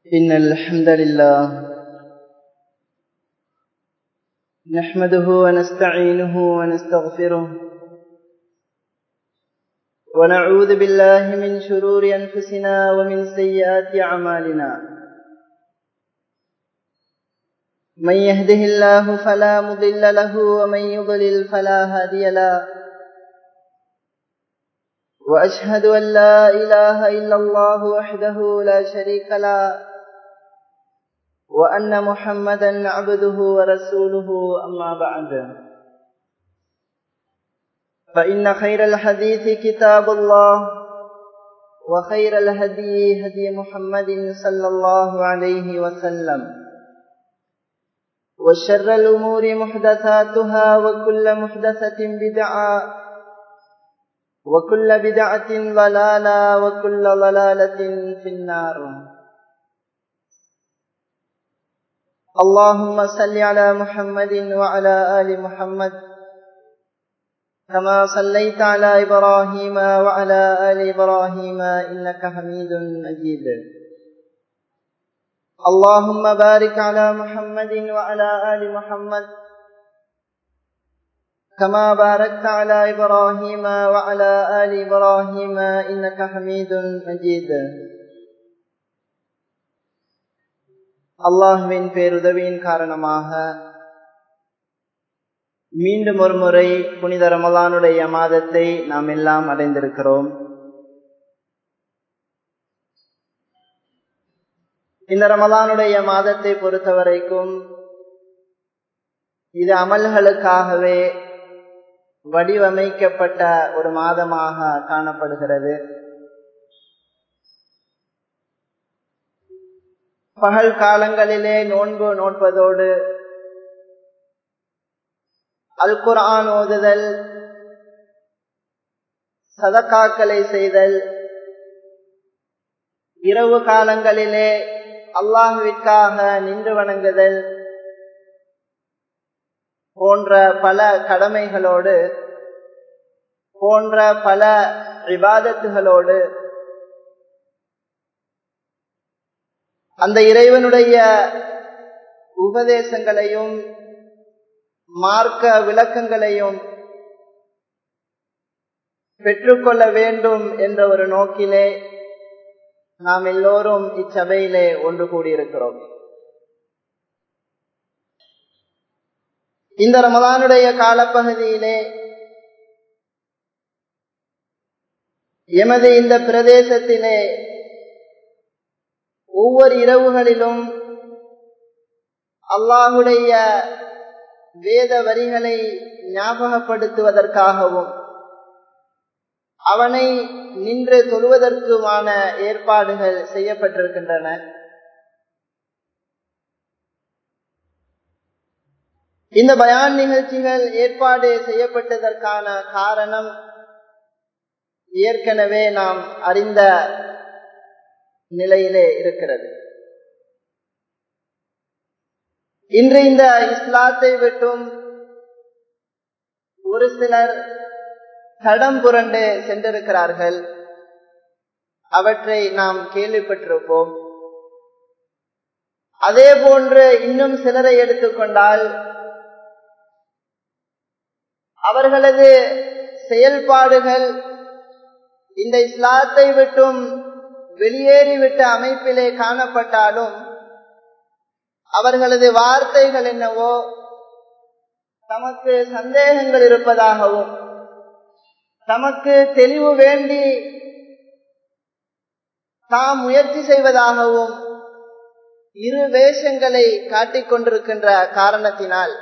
إن الحمد لله نحمده ونستعينه ونستغفره ونعوذ بالله من شرور أنفسنا ومن سيئات أعمالنا من يهده الله فلا مضل له ومن يضلل فلا هادي له وأشهد أن لا إله إلا الله وحده لا شريك له وأن محمدا عبده ورسوله أما بعد فإن خير الحديث كتاب الله وخير الهدي هدي محمد صلى الله عليه وسلم وشر الأمور محدثاتها وكل محدثة بدعة وكل بدعة ضلالة وكل ضلالة في النار اللهم صل على محمد وعلى آل محمد كما صليت على إبراهيم وعلى آل إبراهيم إنك حميد مجيد اللهم بارك على محمد وعلى آل محمد كما باركت على إبراهيم وعلى آل إبراهيم إنك حميد مجيد அல்லாஹுவின் பேருதவியின் காரணமாக மீண்டும் ஒரு முறை புனித ரமலானுடைய மாதத்தை நாம் எல்லாம் அடைந்திருக்கிறோம் இந்த ரமலானுடைய மாதத்தை பொறுத்தவரைக்கும் இது அமல்களுக்காகவே வடிவமைக்கப்பட்ட ஒரு மாதமாக காணப்படுகிறது பகல் காலங்களிலே நோன்பு நோட்பதோடு அல் குரான் ஓதுதல் சதக்காக்களை செய்தல் இரவு காலங்களிலே அல்லாஹுவிற்காக நின்று வணங்குதல் போன்ற பல கடமைகளோடு போன்ற பல விவாதத்துகளோடு அந்த இறைவனுடைய உபதேசங்களையும் மார்க்க விளக்கங்களையும் பெற்றுக்கொள்ள வேண்டும் என்ற ஒரு நோக்கிலே நாம் எல்லோரும் இச்சபையிலே ஒன்று கூடியிருக்கிறோம் இந்த ரமதானுடைய காலப்பகுதியிலே எமது இந்த பிரதேசத்திலே ஒவ்வொரு இரவுகளிலும் அல்லாஹுடைய வேத வரிகளை ஞாபகப்படுத்துவதற்காகவும் அவனை நின்று தொழுவதற்குமான ஏற்பாடுகள் செய்யப்பட்டிருக்கின்றன இந்த பயான் நிகழ்ச்சிகள் ஏற்பாடு செய்யப்பட்டதற்கான காரணம் ஏற்கனவே நாம் அறிந்த நிலையிலே இருக்கிறது இன்று இந்த இஸ்லாத்தை விட்டும் ஒரு சிலர் தடம் புரண்டு சென்றிருக்கிறார்கள் அவற்றை நாம் கேள்விப்பட்டிருப்போம் அதே போன்று இன்னும் சிலரை எடுத்துக்கொண்டால் அவர்களது செயல்பாடுகள் இந்த இஸ்லாத்தை விட்டும் வெளியேறிவிட்ட அமைப்பிலே காணப்பட்டாலும் அவர்களது வார்த்தைகள் என்னவோ தமக்கு சந்தேகங்கள் இருப்பதாகவும் தமக்கு தெளிவு வேண்டி தாம் முயற்சி செய்வதாகவும் இரு வேஷங்களை காட்டிக் கொண்டிருக்கின்ற காரணத்தினால்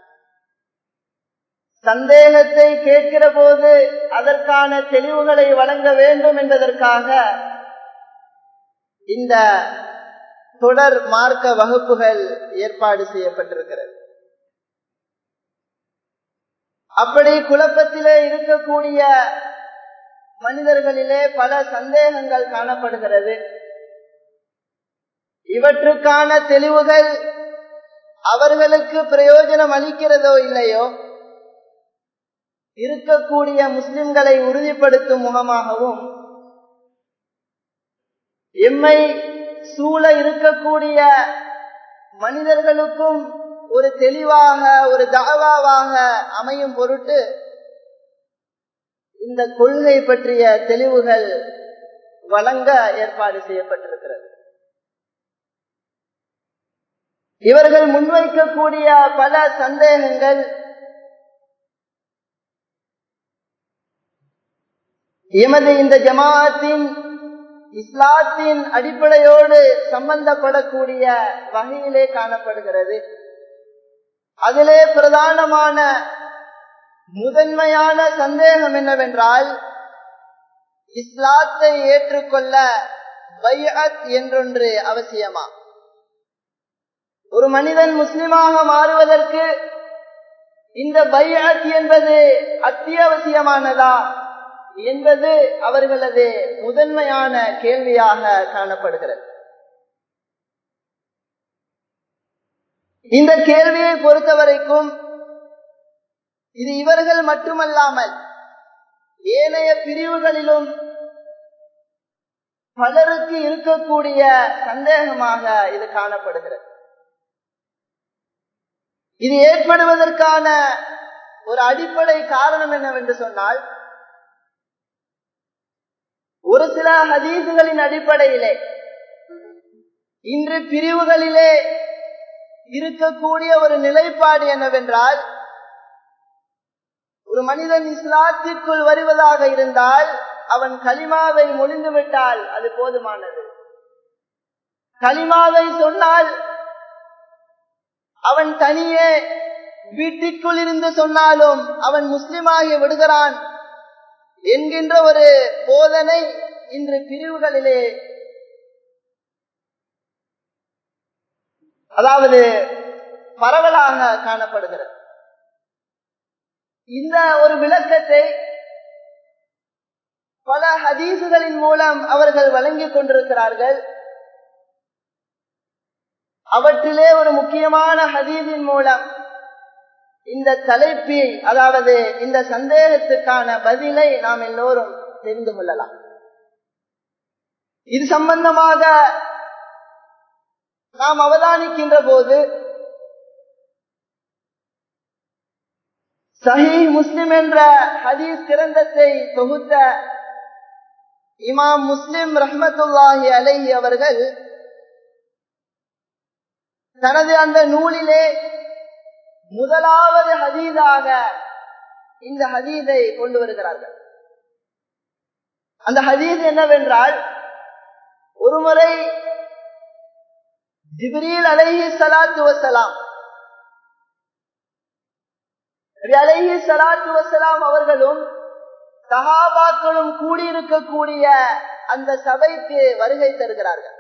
சந்தேகத்தை கேட்கிற போது அதற்கான தெளிவுகளை வழங்க வேண்டும் என்பதற்காக இந்த தொடர் மார்க்க வகுப்புகள் ஏற்பாடு செய்யப்பட்டிருக்கிறது அப்படி குழப்பத்திலே இருக்கக்கூடிய மனிதர்களிலே பல சந்தேகங்கள் காணப்படுகிறது இவற்றுக்கான தெளிவுகள் அவர்களுக்கு பிரயோஜனம் அளிக்கிறதோ இல்லையோ இருக்கக்கூடிய முஸ்லிம்களை உறுதிப்படுத்தும் முகமாகவும் எம்மை சூழ இருக்கக்கூடிய மனிதர்களுக்கும் ஒரு தெளிவாக ஒரு தாவாவாக அமையும் பொருட்டு இந்த கொள்கை பற்றிய தெளிவுகள் வழங்க ஏற்பாடு செய்யப்பட்டிருக்கிறது இவர்கள் முன்வைக்கக்கூடிய பல சந்தேகங்கள் எமது இந்த ஜமாத்தின் இஸ்லாத்தின் அடிப்படையோடு சம்பந்தப்படக்கூடிய வகையிலே காணப்படுகிறது அதிலே பிரதானமான முதன்மையான சந்தேகம் என்னவென்றால் இஸ்லாத்தை ஏற்றுக்கொள்ள பைஅத் என்றொன்று அவசியமா ஒரு மனிதன் முஸ்லிமாக மாறுவதற்கு இந்த பைஅத் என்பது அத்தியாவசியமானதா என்பது அவர்களது முதன்மையான கேள்வியாக காணப்படுகிறது இந்த கேள்வியை பொறுத்தவரைக்கும் இது இவர்கள் மட்டுமல்லாமல் ஏனைய பிரிவுகளிலும் பலருக்கு இருக்கக்கூடிய சந்தேகமாக இது காணப்படுகிறது இது ஏற்படுவதற்கான ஒரு அடிப்படை காரணம் என்னவென்று சொன்னால் ஒரு சில ஹதீசுகளின் அடிப்படையிலே இன்று பிரிவுகளிலே இருக்கக்கூடிய ஒரு நிலைப்பாடு என்னவென்றால் ஒரு மனிதன் இஸ்லாத்திற்குள் வருவதாக இருந்தால் அவன் களிமாவை மொழிந்து விட்டால் அது போதுமானது களிமாவை சொன்னால் அவன் தனியே வீட்டிற்குள் இருந்து சொன்னாலும் அவன் முஸ்லிமாகி விடுகிறான் என்கின்ற ஒரு போதனை இன்று பிரிவுகளிலே அதாவது பரவலாக காணப்படுகிறது இந்த ஒரு விளக்கத்தை பல ஹதீசுகளின் மூலம் அவர்கள் வழங்கிக் கொண்டிருக்கிறார்கள் அவற்றிலே ஒரு முக்கியமான ஹதீஸின் மூலம் இந்த தலைப்பை அதாவது இந்த சந்தேகத்துக்கான பதிலை நாம் எல்லோரும் தெரிந்து கொள்ளலாம் இது சம்பந்தமாக நாம் அவதானிக்கின்ற போது சஹி முஸ்லிம் என்ற ஹதீஸ் கிரந்தத்தை தொகுத்த இமாம் முஸ்லிம் ரஹமத்துல்லாஹி அலைஹி அவர்கள் தனது அந்த நூலிலே முதலாவது ஹதீதாக இந்த ஹதீதை கொண்டு வருகிறார்கள் அந்த ஹதீஸ் என்னவென்றால் ஒருமுறை ஜிப்ரீல் அலைஹி சலாத்து வசலாம் அலைஹி சலாத்து வசலாம் அவர்களும் சஹாபாக்களும் கூடியிருக்கக்கூடிய அந்த சபைக்கு வருகை தருகிறார்கள்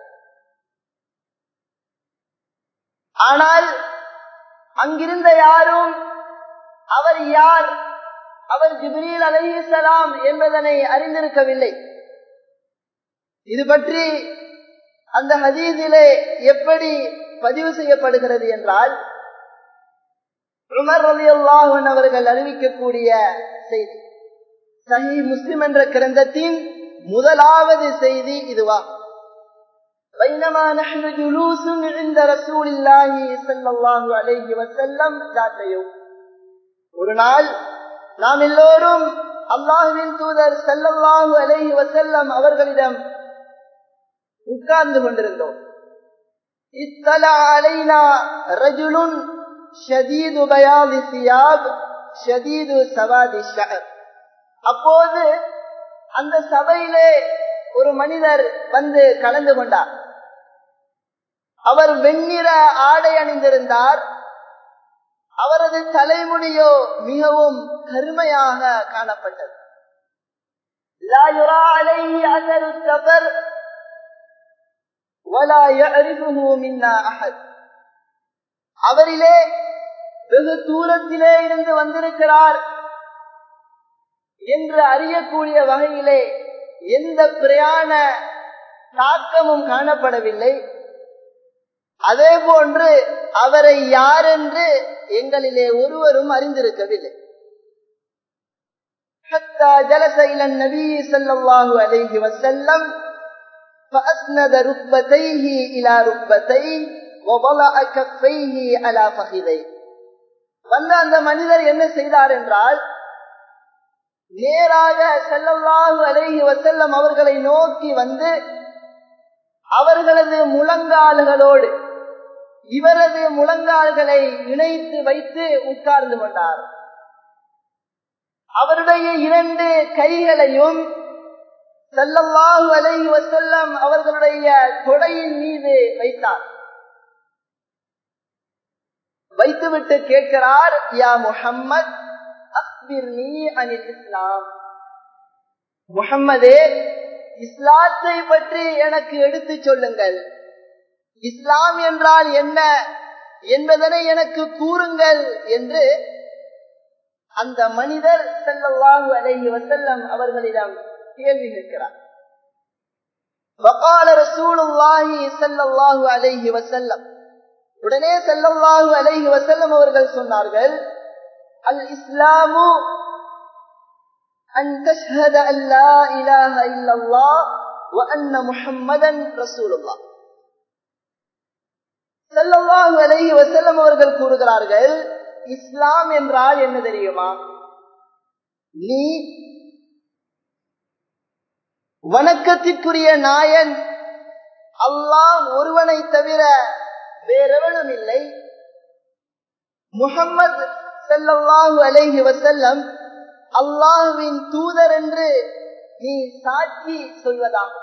ஆனால் அங்கிருந்த யாரும் அவர் யார் அவர் ஜிப்ரீல் அலைஹிசலாம் என்பதனை அறிந்திருக்கவில்லை இது பற்றி அந்த ஹதீஸிலே எப்படி பதிவு செய்யப்படுகிறது என்றால் உமர் அலி அல்லாஹன் அவர்கள் அறிவிக்கக்கூடிய செய்தி சஹி முஸ்லிம் என்ற கிரந்தத்தின் முதலாவது செய்தி இதுவா بينما نحن جلوس عند رسول الله صلى الله عليه وسلم ذات يوم ஒரு நாள் நாம் எல்லோரும் அல்லாஹுவின் தூதர் செல்லல்லாஹு அலைஹி வசல்லம் அவர்களிடம் உட்கார்ந்து கொண்டிருந்தோம் இத்தலா அலைனா ரஜுலுன் ஷதீது பயாதி சியாப் ஷதீது சவாதி ஷஹர் அப்போது அந்த சபையிலே ஒரு மனிதர் வந்து கலந்து கொண்டார் அவர் வெண்ணிற ஆடை அணிந்திருந்தார் அவரது தலைமுடியோ மிகவும் கருமையாக காணப்பட்டது அவரிலே வெகு தூரத்திலே இருந்து வந்திருக்கிறார் என்று அறியக்கூடிய வகையிலே எந்த பிரயாண தாக்கமும் காணப்படவில்லை அதே போன்று அவரை யார் என்று எங்களிலே ஒருவரும் அறிந்திருக்கவில்லை جلس إلى النبي صلى الله عليه وسلم فأسند ركبتيه إلى ركبتيه وضلع كفيه على فخذيه வந்த அந்த மனிதர் என்ன செய்தார் என்றால் நேராக செல்லல்லாஹு அலைஹி வசல்லம் அவர்களை நோக்கி வந்து அவர்களது முழங்கால்களோடு இவரது முழங்கால்களை இணைத்து வைத்து உட்கார்ந்து கொண்டார் அவருடைய இரண்டு கைகளையும் செல்லல்லாஹு அலைஹி வசல்லம் அவர்களுடைய தொடையின் மீது வைத்தார் வைத்துவிட்டு கேட்கிறார் யா முஹம்மத் அக்பிர்னி அனில் இஸ்லாம் முஹம்மதே இஸ்லாத்தை பற்றி எனக்கு எடுத்து சொல்லுங்கள் இஸ்லாம் என்றால் என்ன என்பதனை எனக்கு கூறுங்கள் என்று அந்த மனிதர் செல்லவாங்கு அலைஹி வசல்லம் அவர்களிடம் கேள்வி கேட்கிறார் وقال رسول الله صلى الله عليه وسلم உடனே செல்லல்லாஹு அலைஹி வசல்லம் அவர்கள் சொன்னார்கள் அல் இஸ்லாமு அன் தஷ்ஹத அல்லா இலாஹ இல்லல்லாஹ் வ அன்ன முஹம்மதன் ரசூலுல்லாஹ் செல்லல்லாஹு அலைஹி வசல்லம் அவர்கள் கூறுகிறார்கள் இஸ்லாம் என்றால் என்ன தெரியுமா நீ வணக்கத்திற்குரிய நாயன் அல்லாஹ் ஒருவனை தவிர வேறெவனும் இல்லை முகம்மது செல்லல்லாஹு அலைஹி வசல்லம் அல்லாஹுவின் தூதர் என்று நீ சாட்சி சொல்வதாகும்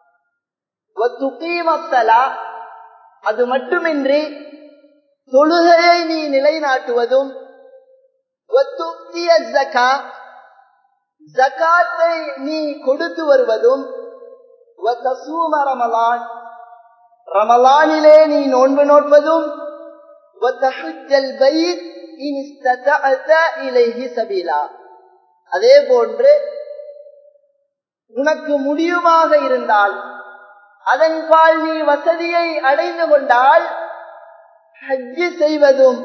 அது மட்டுமின்றி தொழுகையை நீ நிலைநாட்டுவதும் ஜகாத்தை நீ கொடுத்து வருவதும் ரமலான் ரமலானிலே நீ நோன்பு நோட்பதும் அதே போன்று உனக்கு முடியுமாக இருந்தால் அதன் பால் நீ வசதியை அடைந்து கொண்டால் ஹஜ்ஜு செய்வதும்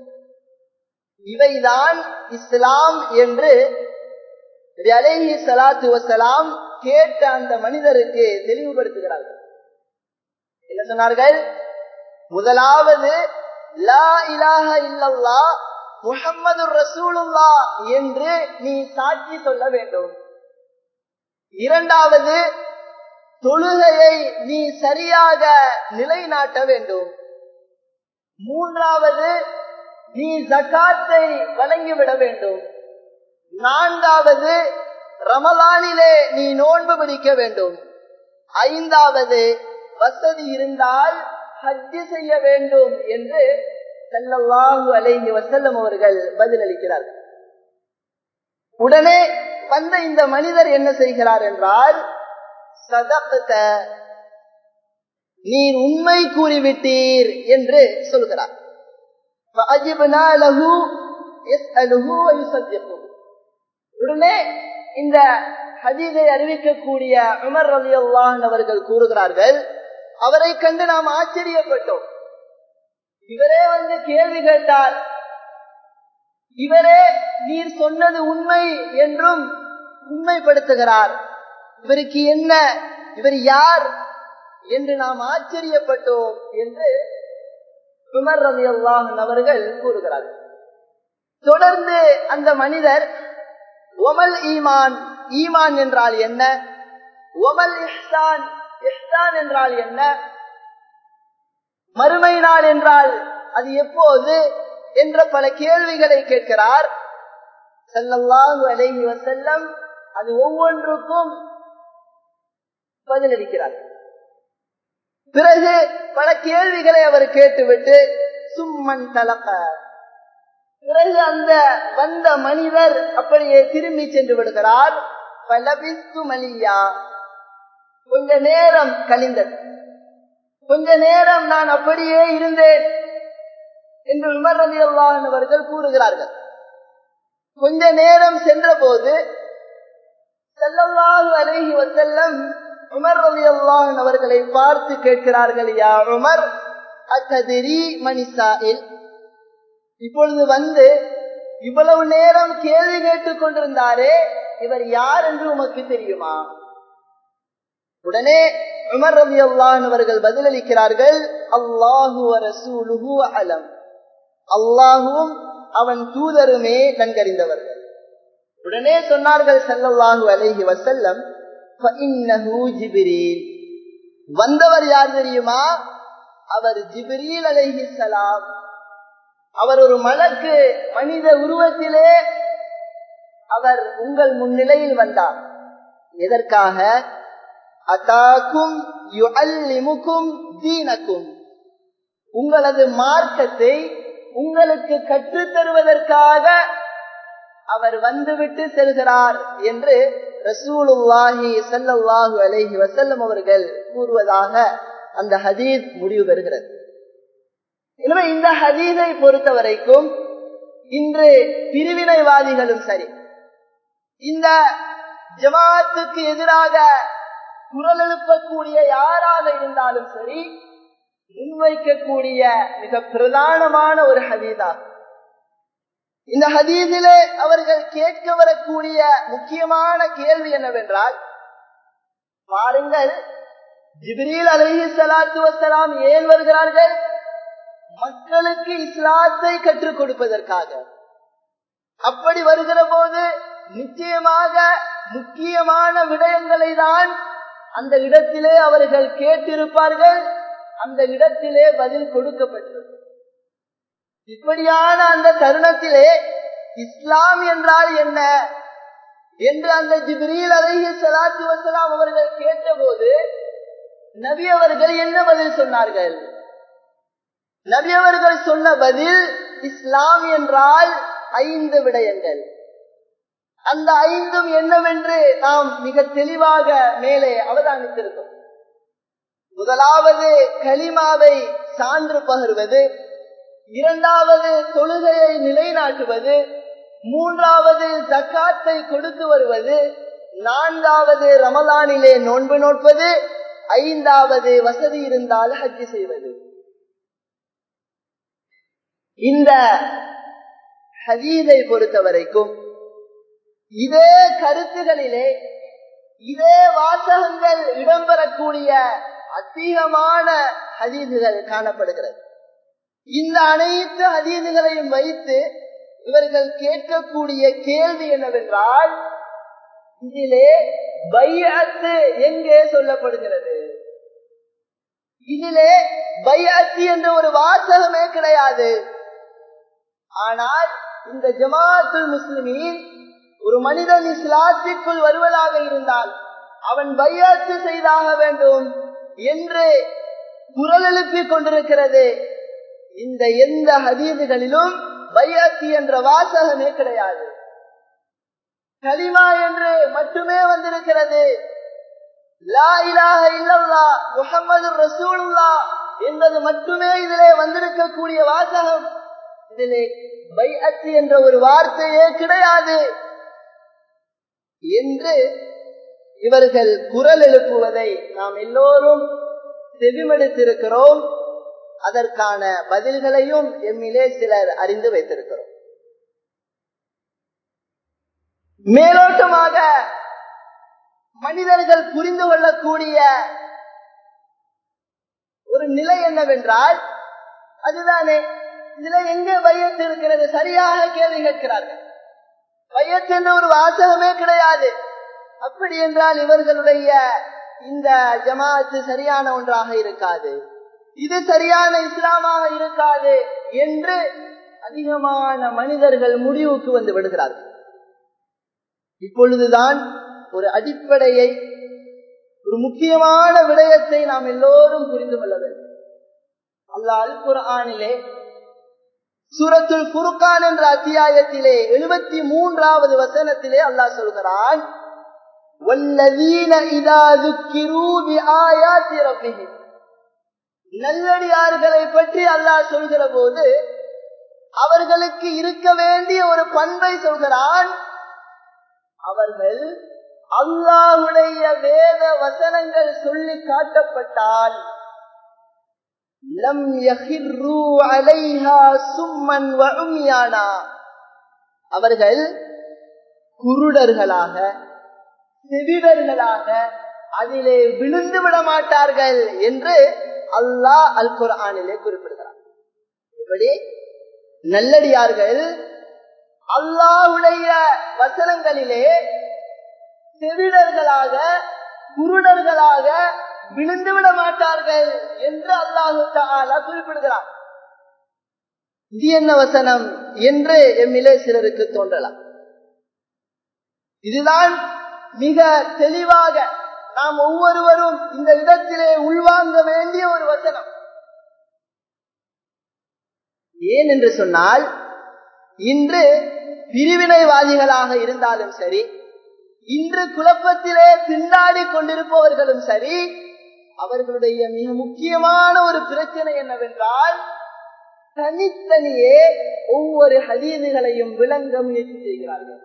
இவைதான் இஸ்லாம் என்று அலேஹி சலாத்து வசலாம் கேட்ட அந்த மனிதருக்கு தெளிவுபடுத்துகிறார்கள் என்ன சொன்னார்கள் முதலாவது லா இலாஹ இல்லல்லா முஹம்மது ரசூலுல்லா என்று நீ சாட்சி சொல்ல வேண்டும் இரண்டாவது தொழுகையை நீ சரியாக நிலைநாட்ட வேண்டும் மூன்றாவது நீ ஜக்காத்தை வழங்கிவிட வேண்டும் நான்காவது ரமலானிலே நீ நோன்பு பிடிக்க வேண்டும் ஐந்தாவது வசதி இருந்தால் ஹஜ்ஜு செய்ய வேண்டும் என்று செல்லவாங்கு அலைஹி வசல்லம் அவர்கள் பதிலளிக்கிறார்கள் உடனே வந்த இந்த மனிதர் என்ன செய்கிறார் என்றால் சதப்பத்த நீர் உண்மை கூறிவிட்டீர் என்று சொல்கிறார் உடனே இந்த ஹதீதை அறிவிக்கக்கூடிய உமர் ரவி அல்லான் அவர்கள் கூறுகிறார்கள் அவரை கண்டு நாம் ஆச்சரியப்பட்டோம் இவரே வந்து கேள்வி கேட்டார் இவரே நீர் சொன்னது உண்மை என்றும் உண்மைப்படுத்துகிறார் இவருக்கு என்ன இவர் யார் என்று நாம் ஆச்சரியப்பட்டோம் என்று உமர் ரவி அல்லாஹன் அவர்கள் கூறுகிறார்கள் தொடர்ந்து அந்த மனிதர் ஒமல் ஈமான் ஈமான் என்றால் என்ன ஒமல் இஹ்சான் இஹ்சான் என்றால் என்ன மறுமை நாள் என்றால் அது எப்போது என்ற பல கேள்விகளை கேட்கிறார் செல்லல்லாஹு அலைஹி வசல்லம் அது ஒவ்வொன்றுக்கும் பதிலளிக்கிறார் பிறகு பல கேள்விகளை அவர் கேட்டுவிட்டு சும்மன் தலக்க பிறகு அந்த வந்த மனிதர் அப்படியே திரும்பி சென்று விடுகிறார் பலபித்து மலியா கொஞ்ச நேரம் கழிந்தது கொஞ்ச நேரம் நான் அப்படியே இருந்தேன் என்று உமர் ரதி அவர்கள் கூறுகிறார்கள் கொஞ்ச நேரம் சென்ற போது செல்லல்லாஹு அலைஹி வசல்லம் உமர் ரதி அவர்களை பார்த்து கேட்கிறார்கள் யா உமர் அக்கதிரி மணிசாயில் இப்பொழுது வந்து இவ்வளவு நேரம் கேள்வி கேட்டுக் கொண்டிருந்தாரே இவர் யார் என்று உமக்கு தெரியுமா உடனே உமர் ரவி அவர்கள் பதிலளிக்கிறார்கள் அல்லாஹு ரசூலுஹு அலம் அல்லாஹும் அவன் தூதருமே நன்கறிந்தவர்கள் உடனே சொன்னார்கள் சல்லல்லாஹு அலைஹி வசல்லம் ஜிபிரீல் வந்தவர் யார் தெரியுமா அவர் ஜிபிரீல் அலைஹி சலாம் அவர் ஒரு மலக்கு மனித உருவத்திலே அவர் உங்கள் முன்னிலையில் வந்தார் எதற்காக அத்தாக்கும் யுஅல்லிமுக்கும் தீனக்கும் உங்களது மார்க்கத்தை உங்களுக்கு கற்றுத் தருவதற்காக அவர் வந்துவிட்டு செல்கிறார் என்று ரசூலுல்லாஹி சல்லாஹு அலைஹி வசல்லம் அவர்கள் கூறுவதாக அந்த ஹதீஸ் முடிவு பெறுகிறது எனவே இந்த ஹதீஸை பொறுத்த வரைக்கும் இன்று பிரிவினைவாதிகளும் சரி இந்த ஜமாத்துக்கு எதிராக குரல் எழுப்பக்கூடிய யாராக இருந்தாலும் சரி முன்வைக்கக்கூடிய மிக பிரதானமான ஒரு ஹதீதாகும் இந்த ஹதீஸிலே அவர்கள் கேட்க வரக்கூடிய முக்கியமான கேள்வி என்னவென்றால் பாருங்கள் ஜிப்ரீல் அலஹி சலாத்து வசலாம் ஏன் வருகிறார்கள் மக்களுக்கு இஸ்லாத்தை கற்றுக் கொடுப்பதற்காக அப்படி வருகிற போது நிச்சயமாக முக்கியமான விடயங்களை தான் அந்த இடத்திலே அவர்கள் கேட்டிருப்பார்கள் அந்த இடத்திலே பதில் கொடுக்கப்பட்டிருக்கும் இப்படியான அந்த தருணத்திலே இஸ்லாம் என்றால் என்ன என்று அந்த ஜிப்ரீல் அலைஹி சலாத்து வசலாம் அவர்கள் கேட்டபோது நபி அவர்கள் என்ன பதில் சொன்னார்கள் நபி அவர்கள் சொன்ன பதில் இஸ்லாம் என்றால் ஐந்து விடயங்கள் அந்த ஐந்தும் என்னவென்று நாம் மிக தெளிவாக மேலே அவதானித்திருக்கோம் முதலாவது கலிமாவை சான்று பகர்வது இரண்டாவது தொழுகையை நிலைநாட்டுவது மூன்றாவது ஜக்காத்தை கொடுத்து வருவது நான்காவது ரமலானிலே நோன்பு நோட்பது ஐந்தாவது வசதி இருந்தால் ஹஜ்ஜி செய்வது இந்த ஹதீதை பொறுத்த வரைக்கும் இதே கருத்துகளிலே இதே வாசகங்கள் இடம்பெறக்கூடிய அதிகமான ஹதீதுகள் காணப்படுகிறது இந்த அனைத்து ஹதீதுகளையும் வைத்து இவர்கள் கேட்கக்கூடிய கேள்வி என்னவென்றால் இதிலே பையத்து எங்கே சொல்லப்படுகிறது இதிலே பையத்து என்ற ஒரு வாசகமே கிடையாது ஆனால் இந்த ஜமாத்துல் முஸ்லிமின் ஒரு மனிதன் இஸ்லாத்திற்குள் வருவதாக இருந்தால் அவன் பையாத்து செய்தாக வேண்டும் என்று குரல் எழுப்பிக் கொண்டிருக்கிறது இந்த எந்த ஹதீதுகளிலும் பையாத்தி என்ற வாசகமே கிடையாது கலிமா என்று மட்டுமே வந்திருக்கிறது லா இலாஹ இல்லல்லா முகமது ரசூலுல்லா என்பது மட்டுமே இதிலே வந்திருக்கக்கூடிய வாசகம் இதிலே பைஅத்து என்ற ஒரு வார்த்தையே கிடையாது என்று இவர்கள் குரல் எழுப்புவதை நாம் எல்லோரும் செவிமடுத்திருக்கிறோம் அதற்கான பதில்களையும் எம்மிலே சிலர் அறிந்து வைத்திருக்கிறோம் மேலோட்டமாக மனிதர்கள் புரிந்து கொள்ளக்கூடிய ஒரு நிலை என்னவென்றால் அதுதானே இதுல எங்க வையத்து இருக்கிறது சரியாக கேள்வி கேட்கிறார்கள் வையத்து என்ற ஒரு வாசகமே கிடையாது அப்படி என்றால் இவர்களுடைய இந்த ஜமாத்து சரியான ஒன்றாக இருக்காது இது சரியான இஸ்லாமாக இருக்காது என்று அதிகமான மனிதர்கள் முடிவுக்கு வந்து விடுகிறார்கள் இப்பொழுதுதான் ஒரு அடிப்படையை ஒரு முக்கியமான விடயத்தை நாம் எல்லோரும் புரிந்து கொள்ள வேண்டும் அல்லால் குரானிலே சூரத்துல் குருக்கான் என்ற அத்தியாயத்திலே எழுபத்தி மூன்றாவது வசனத்திலே அல்லாஹ் சொல்கிறான் நல்லடியார்களை பற்றி அல்லாஹ் சொல்கிற போது அவர்களுக்கு இருக்க வேண்டிய ஒரு பண்பை சொல்கிறான் அவர்கள் அல்லாஹுடைய வேத வசனங்கள் சொல்லி காட்டப்பட்டால் லம் யஹிர்ரு அலைஹா சும்மன் வஉமியானா அவர்கள் குருடர்களாக செவிடர்களாக அதிலே விழுந்து விட மாட்டார்கள் என்று அல்லாஹ் அல் குர்ஆனிலே குறிப்பிடுகிறார் இப்படி நல்லடியார்கள் அல்லாஹுடைய வசனங்களிலே செவிடர்களாக குருடர்களாக விழுந்து விட மாட்டார்கள் என்று அல்லாஹு தாலா குறிப்பிடுகிறார் இது என்ன வசனம் என்று எம்மிலே சிலருக்கு தோன்றலாம் இதுதான் மிக தெளிவாக நாம் ஒவ்வொருவரும் இந்த இடத்திலே உள்வாங்க வேண்டிய ஒரு வசனம் ஏன் என்று சொன்னால் இன்று பிரிவினைவாதிகளாக இருந்தாலும் சரி இன்று குழப்பத்திலே திண்டாடி கொண்டிருப்பவர்களும் சரி அவர்களுடைய மிக முக்கியமான ஒரு பிரச்சனை என்னவென்றால் தனித்தனியே ஒவ்வொரு ஹதீதுகளையும் விளங்க முயற்சி செய்கிறார்கள்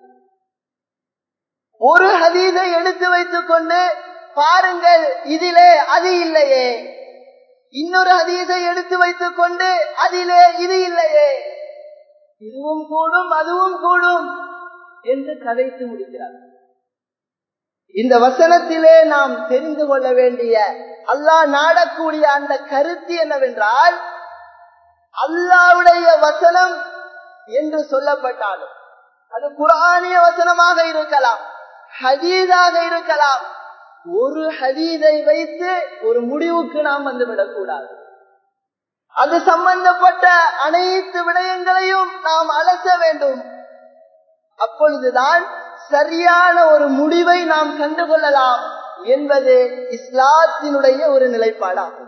ஒரு ஹதீதை எடுத்து வைத்துக் கொண்டு பாருங்கள் இதிலே அது இல்லையே இன்னொரு ஹதீஸை எடுத்து வைத்துக் கொண்டு அதிலே இது இல்லையே இதுவும் கூடும் அதுவும் கூடும் என்று கதைத்து முடிக்கிறார் இந்த வசனத்திலே நாம் தெரிந்து கொள்ள வேண்டிய அல்லாஹ் நாடக்கூடிய அந்த கருத்து என்னவென்றால் அல்லாவுடைய வசனம் என்று சொல்லப்பட்டாலும் அது குரானிய வசனமாக இருக்கலாம் ஹதீதாக இருக்கலாம் ஒரு ஹதீதை வைத்து ஒரு முடிவுக்கு நாம் வந்துவிடக் கூடாது அது சம்பந்தப்பட்ட அனைத்து விடயங்களையும் நாம் அலச வேண்டும் அப்பொழுதுதான் சரியான ஒரு முடிவை நாம் கண்டுகொள்ளலாம் என்பது இஸ்லாத்தினுடைய ஒரு நிலைப்பாடாகும்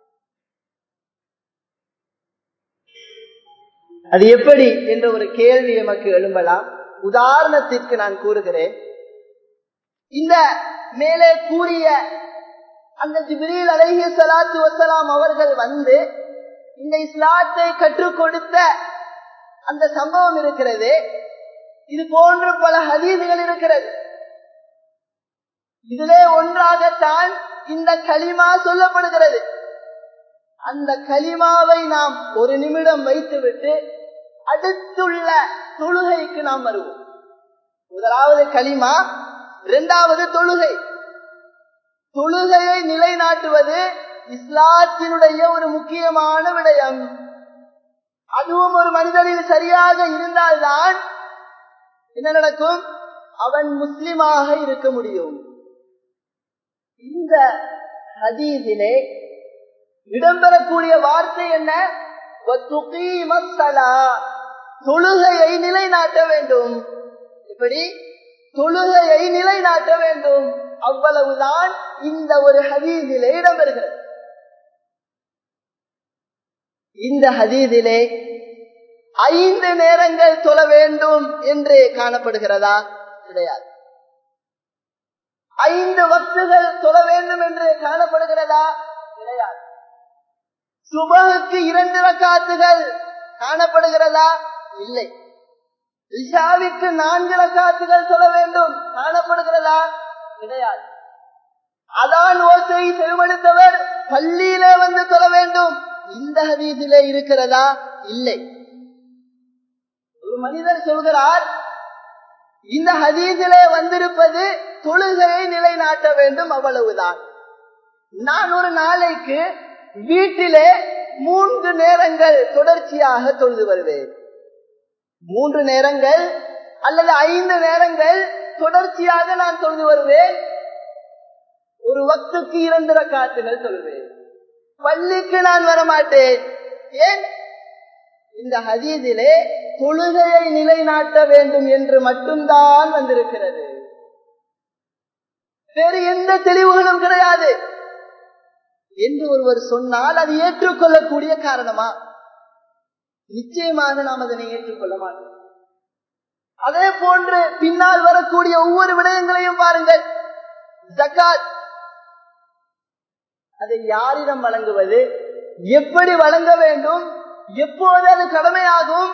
அது எப்படி என்ற ஒரு கேள்வி எமக்கு எழும்பலாம் உதாரணத்திற்கு நான் கூறுகிறேன் இந்த மேலே கூறிய அந்த ஜிப்ரீல் அலைஹி சலாத்து வசலாம் அவர்கள் வந்து இந்த இஸ்லாத்தை கற்றுக் கொடுத்த அந்த சம்பவம் இருக்கிறது இது போன்ற பல ஹதீதுகள் இருக்கிறது இதிலே ஒன்றாகத்தான் இந்த களிமா சொல்லப்படுகிறது அந்த களிமாவை நாம் ஒரு நிமிடம் வைத்துவிட்டு அடுத்துள்ள தொழுகைக்கு நாம் வருவோம் முதலாவது களிமா இரண்டாவது தொழுகை தொழுகையை நிலைநாட்டுவது இஸ்லாத்தினுடைய ஒரு முக்கியமான விடயம் அதுவும் ஒரு மனிதனில் சரியாக இருந்தால்தான் என்ன நடக்கும் அவன் முஸ்லிமாக இருக்க முடியும் இந்த ஹதீஸிலே இடம்பெறக்கூடிய வார்த்தை என்ன தொழுகையை நிலைநாட்ட வேண்டும் இப்படி தொழுகையை நிலைநாட்ட வேண்டும் அவ்வளவுதான் இந்த ஒரு ஹதீதிலே இடம்பெறுகிறது இந்த ஹதீதிலே ஐந்து நேரங்கள் தொழ வேண்டும் என்று காணப்படுகிறதா கிடையாது ஐந்து வக்துகள் தொழ வேண்டும் என்று காணப்படுகிறதா கிடையாது சுபகுக்கு இரண்டு ரக்காத்துகள் காணப்படுகிறதா இல்லை இஷாவிற்கு நான்கு ரக்காத்துகள் சொல்ல வேண்டும் காணப்படுகிறதா கிடையாது அதான் ஓசை செவிமடுத்தவர் பள்ளியிலே வந்து சொல்ல வேண்டும் இந்த ஹதீதிலே இருக்கிறதா இல்லை ஒரு மனிதர் சொல்கிறார் இந்த ஹதீதிலே வந்திருப்பது தொழுகையை நிலைநாட்ட வேண்டும் அவ்வளவுதான் நான் ஒரு நாளைக்கு வீட்டிலே மூன்று நேரங்கள் தொடர்ச்சியாக தொழுது வருவேன் மூன்று நேரங்கள் அல்லது ஐந்து நேரங்கள் தொடர்ச்சியாக நான் தொழுது வருவேன் ஒரு வக்துக்கு இரண்டு ரக்காத்துகள் சொல்வேன் பள்ளிக்கு நான் வரமாட்டேன் ஏன் இந்த ஹதீதிலே தொழுகையை நிலைநாட்ட வேண்டும் என்று மட்டும்தான் வந்திருக்கிறது வேறு எந்த தெளிவுகளும் கிடையாது என்று ஒருவர் சொன்னால் அது ஏற்றுக்கொள்ளக்கூடிய காரணமா நிச்சயமாக நாம் அதனை ஏற்றுக்கொள்ள மாட்டோம் அதே போன்று பின்னால் வரக்கூடிய ஒவ்வொரு விடயங்களையும் பாருங்கள் ஜக்காத் அதை யாரிடம் வழங்குவது எப்படி வழங்க வேண்டும் எப்போது அது கடமையாகும்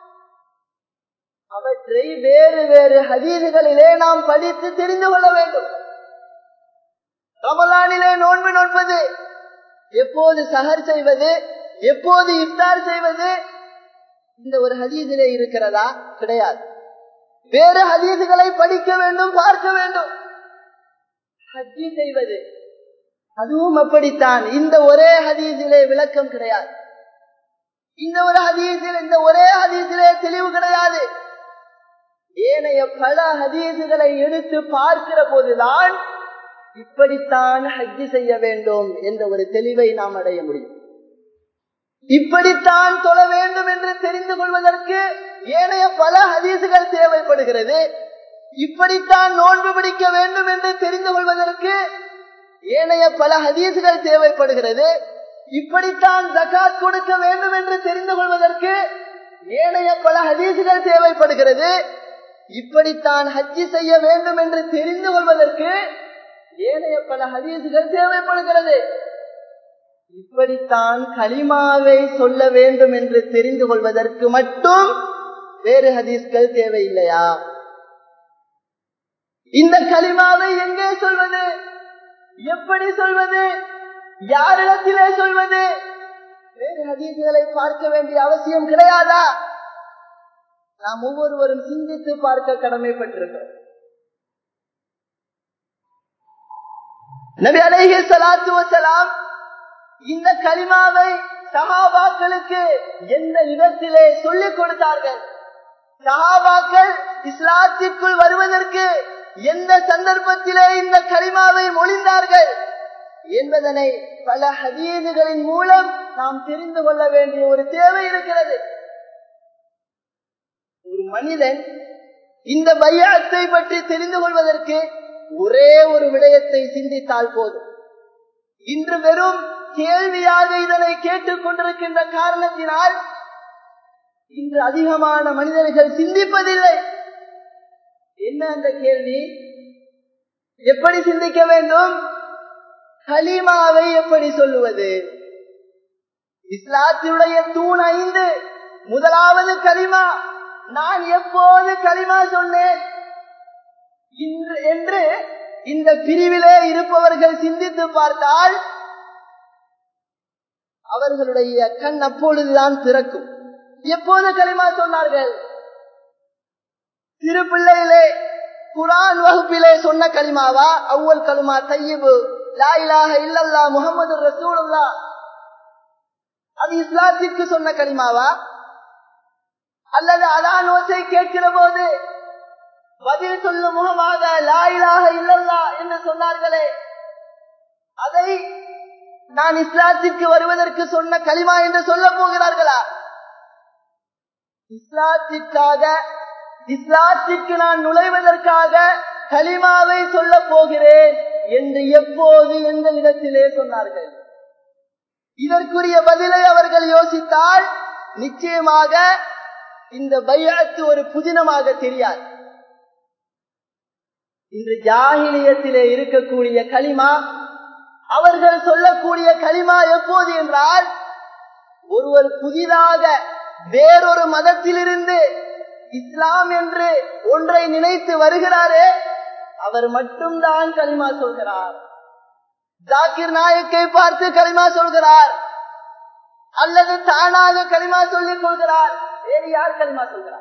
அவற்றை வேறு வேறு ஹதீதுகளிலே நாம் படித்து தெரிந்து கொள்ள வேண்டும் ரமலானிலே நோன்பு நோன்பது எப்போது சஹர் செய்வது எப்போது இஃப்தார் செய்வது இந்த ஒரு ஹதீதிலே இருக்கிறதா கிடையாது வேறு ஹதீதுகளை படிக்க வேண்டும் பார்க்க வேண்டும் ஹஜ்ஜி செய்வது அதுவும் அப்படித்தான் இந்த ஒரே ஹதீஸிலே விளக்கம் கிடையாது இந்த ஒரு ஹதீஸில் இந்த ஒரே ஹதீஸிலே தெளிவு கிடையாது ஏனைய பல ஹதீசுகளை எடுத்து பார்க்கிற போதுதான் இப்படித்தான் ஹஜ்ஜி செய்ய வேண்டும் என்ற ஒரு தெளிவை நாம் அடைய முடியும் இப்படித்தான் தொழ வேண்டும் என்று தெரிந்து கொள்வதற்கு ஏனைய பல ஹதீசுகள் தேவைப்படுகிறது இப்படித்தான் நோன்பு பிடிக்க வேண்டும் என்று தெரிந்து கொள்வதற்கு ஏனைய பல ஹதீசுகள் தேவைப்படுகிறது இப்படித்தான் ஜகாத் கொடுக்க வேண்டும் என்று தெரிந்து கொள்வதற்கு ஏனைய பல ஹதீசுகள் தேவைப்படுகிறது இப்படித்தான் ஹஜ்ஜி செய்ய வேண்டும் என்று தெரிந்து கொள்வதற்கு ஏனைய பல ஹதீசுகள் தேவைப்படுகிறது இப்படித்தான் களிமாவை சொல்ல வேண்டும் என்று தெரிந்து கொள்வதற்கு மட்டும் வேறு ஹதீஸ்கள் தேவையில்லையா இந்த களிமாவை எங்கே சொல்வது எப்படி சொல்வது யாரிடத்திலே சொல்வது வேறு ஹதீசுகளை பார்க்க வேண்டிய அவசியம் கிடையாதா நாம் ஒவ்வொருவரும் சிந்தித்து பார்க்க கடமைப்பட்டிருக்கிறோம் நபி அலைஹி சலாத்து வசலாம் இந்த களிமாவை சஹாபாக்களுக்கு எந்த இடத்திலே சொல்லிக் கொடுத்தார்கள் சஹாபாக்கள் இஸ்லாத்திற்குள் வருவதற்கு எந்த சந்தர்ப்பத்திலே இந்த களிமாவை மொழிந்தார்கள் என்பதனை பல ஹதீதுகளின் மூலம் நாம் தெரிந்து கொள்ள வேண்டிய ஒரு தேவை இருக்கிறது ஒரு மனிதன் இந்த பையாத்தை பற்றி தெரிந்து கொள்வதற்கு ஒரே ஒரு விடயத்தை சிந்தித்தால் போதும் இன்று வெறும் கேள்வியாக இதனை கேட்டுக் கொண்டிருக்கின்ற காரணத்தினால் இன்று அதிகமான மனிதர்கள் சிந்திப்பதில்லை என்ன அந்த கேள்வி எப்படி சிந்திக்க வேண்டும் கலிமாவை எப்படி சொல்லுவது இஸ்லாத்தினுடைய தூண் ஐந்து முதலாவது கலிமா நான் எப்போது களிமா சொன்னேன் என்று இந்த பிரிவிலே இருப்பவர்கள் சிந்தித்து பார்த்தால் அவர்களுடைய கண் அப்பொழுதுதான் திறக்கும் எப்போது களிமா சொன்னார்கள் சிறு பிள்ளையிலே குரான் வகுப்பிலே சொன்ன களிமாவா அவ்வல் கலிமா தையபு லாயிலாக இல்லல்லா முகமது ரசூலுல்லா அது இஸ்லாத்திற்கு சொன்ன களிமாவா அல்லது அதான் ஓசை கேட்கிற போது பதில் சொல்லும் முகமாக லாயிலாக இல்லல்லா என்று சொன்னார்களே அதை நான் இஸ்லாத்திற்கு வருவதற்கு சொன்ன களிமா என்று சொல்ல போகிறார்களா இஸ்லாத்திற்காக இஸ்லாத்திற்கு நான் நுழைவதற்காக களிமாவை சொல்ல போகிறேன் என்று எப்போது எந்த இடத்திலே சொன்னார்கள் இதற்குரிய பதிலை அவர்கள் யோசித்தால் நிச்சயமாக இந்த பையத்து ஒரு புதினமாக தெரியாது இன்று ஜாகிலியத்திலே இருக்கக்கூடிய களிமா அவர்கள் சொல்லக்கூடிய களிமா எப்போது என்றால் ஒருவர் புதிதாக வேறொரு மதத்திலிருந்து இஸ்லாம் என்று ஒன்றை நினைத்து வருகிறாரே அவர் மட்டும்தான் களிமா சொல்கிறார் ஜாக்கிர் நாயக்கை பார்த்து களிமா சொல்கிறார் அல்லது தானாக களிமா சொல்லிக் கொள்கிறார் வேறு யார் களிமா சொல்கிறார்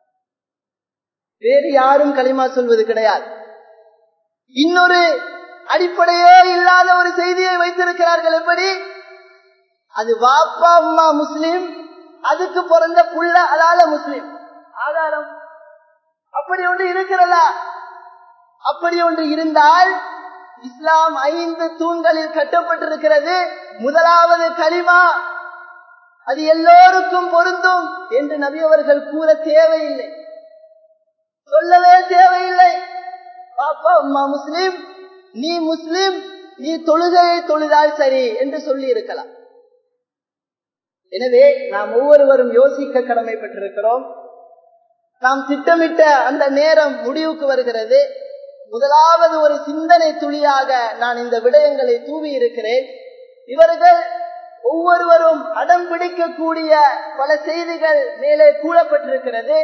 வேறு யாரும் களிமா சொல்வது கிடையாது இன்னொரு அடிப்படையே இல்லாத ஒரு செய்தியை வைத்திருக்கிறார்கள் எப்படி அது வாப்பா அம்மா முஸ்லிம் அதுக்கு பிறந்த புள்ள அதால முஸ்லிம் ஆதாரம் அப்படி ஒன்று இருக்கிறதா அப்படி ஒன்று இருந்தால் இஸ்லாம் ஐந்து தூண்களில் கட்டப்பட்டிருக்கிறது முதலாவது களிமா அது எல்லோருக்கும் பொருந்தும் என்று நபி அவர்கள் கூற தேவையில்லை சொல்லவே தேவையில்லை பாப்பா அம்மா முஸ்லிம் நீ முஸ்லிம் நீ தொழுகையை தொழுதால் சரி என்று சொல்லி இருக்கலாம் எனவே நாம் ஒவ்வொருவரும் யோசிக்க கடமைப்பட்டிருக்கிறோம் நாம் திட்டமிட்ட அந்த நேரம் முடிவுக்கு வருகிறது முதலாவது ஒரு சிந்தனை துளியாக நான் இந்த விடயங்களை தூவி இருக்கிறேன் இவர்கள் ஒவ்வொருவரும் அடம் பிடிக்கக்கூடிய பல செய்திகள் மேலே கூறப்பட்டிருக்கிறது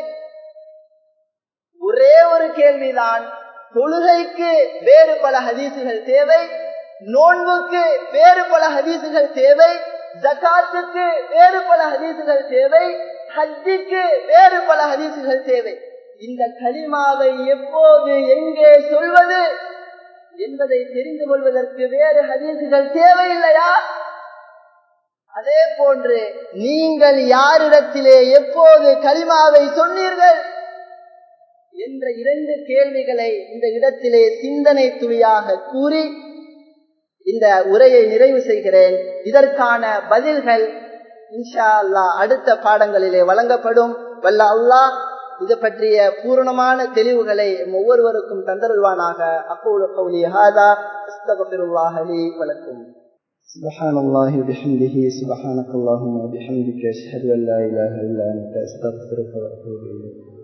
ஒரே ஒரு கேள்விதான் தொழுகைக்கு வேறு பல ஹதீசுகள் தேவை நோன்புக்கு வேறு பல ஹதீசுகள் தேவை ஜக்காத்துக்கு வேறு பல ஹதீசுகள் தேவை ஹஜ்ஜிக்கு வேறு பல ஹதீசுகள் தேவை இந்த களிமாவை எப்போது எங்கே சொல்வது என்பதை தெரிந்து கொள்வதற்கு வேறு ஹதீசுகள் தேவையில்லையா அதே போன்று நீங்கள் யாரிடத்திலே எப்போது கலிமாவை சொன்னீர்கள் என்ற இரண்டு கேள்விகளை இந்த இடத்திலே சிந்தனை துளியாக கூறி இந்த உரையை நிறைவு செய்கிறேன் இதற்கான பதில்கள் இன்ஷா அல்லா அடுத்த பாடங்களிலே வழங்கப்படும் வல்ல அல்லாஹ் இது பற்றிய பூரணமான தெளிவுகளை ஒவ்வொருவருக்கும் தந்தருள்வானாக அப்போது கௌலி ஹாதா அஸ்தகபிருல்லாஹ் லி வலக்கும் سبحان الله وبحمده سبحانك اللهم وبحمدك أشهد أن لا إله إلا أنت أستغفرك وأتوب إليك